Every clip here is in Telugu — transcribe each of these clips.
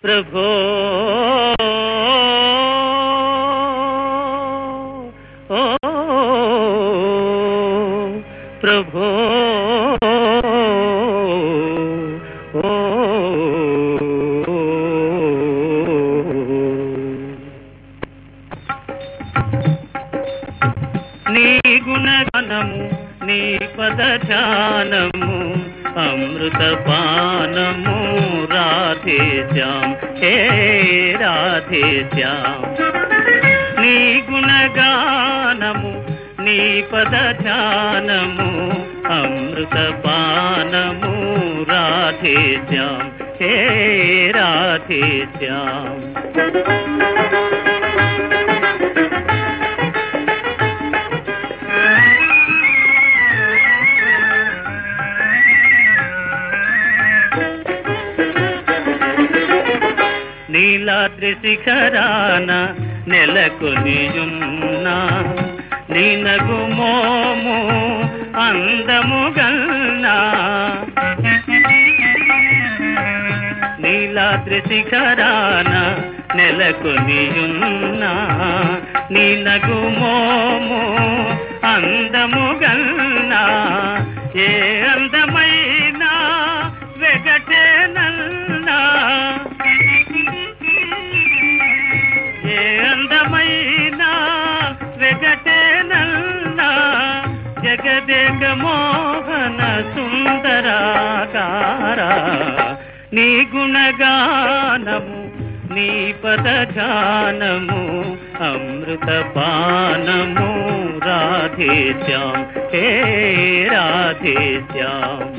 ప్రభో ఓ ప్రభో ఓ నీ గుణగణము నీ పదజానము అమృత పానము రాధే శ్యామ్ హే రాధే శ్యామ్ నీ గుణగానము నీ పదజానము అమృత పానము రాధే శ్యామ్ హే రాధే శ్యామ్ నీలాద్రి శిఖరాన నెలకొనియున్నా నీనగు మోము అందము గల్నా నీలాద్రి శిఖరాన నెలకొనియున్నా నీనగు మోము అందము గల్నా ఏ అందమైనా వెగటే నల్నా ఏ అందమైన వెగటేనల్లా జగదేక మోహన సుందరాకార నీ గుణగానము నీ పదజానము అమృత పానము రాధే శ్యామ్ హే రాధే శ్యామ్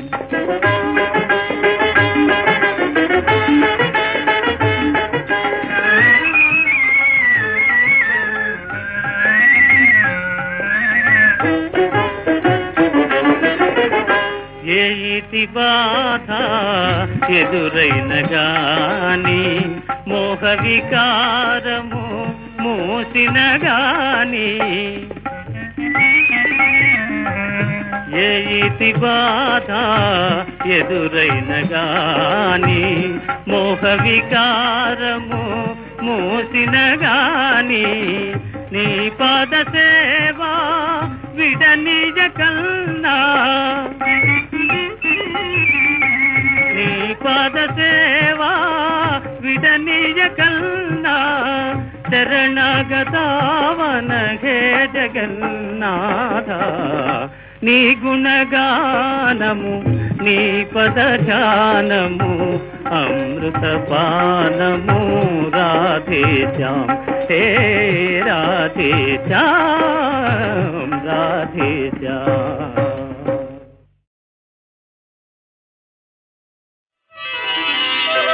ఏ ఇతి బాధ ఎదురైన గాని మోహ వికారము మూసిన గాని ఏ ఇతి బాధ ఎదురైన గాని మోహ వికారము మూసిన గాని నీ పాద సేవా విడ నిజ కన్నా నీ పాద సేవా విడ నిజ కన్నా శరణగతావన హే జగన్నాథ నీ గుణగానము నీ పదజానము అమృత పానము రాధే శ్యామ్ హే రాధే శ్యామ్ రాధే శ్యామ్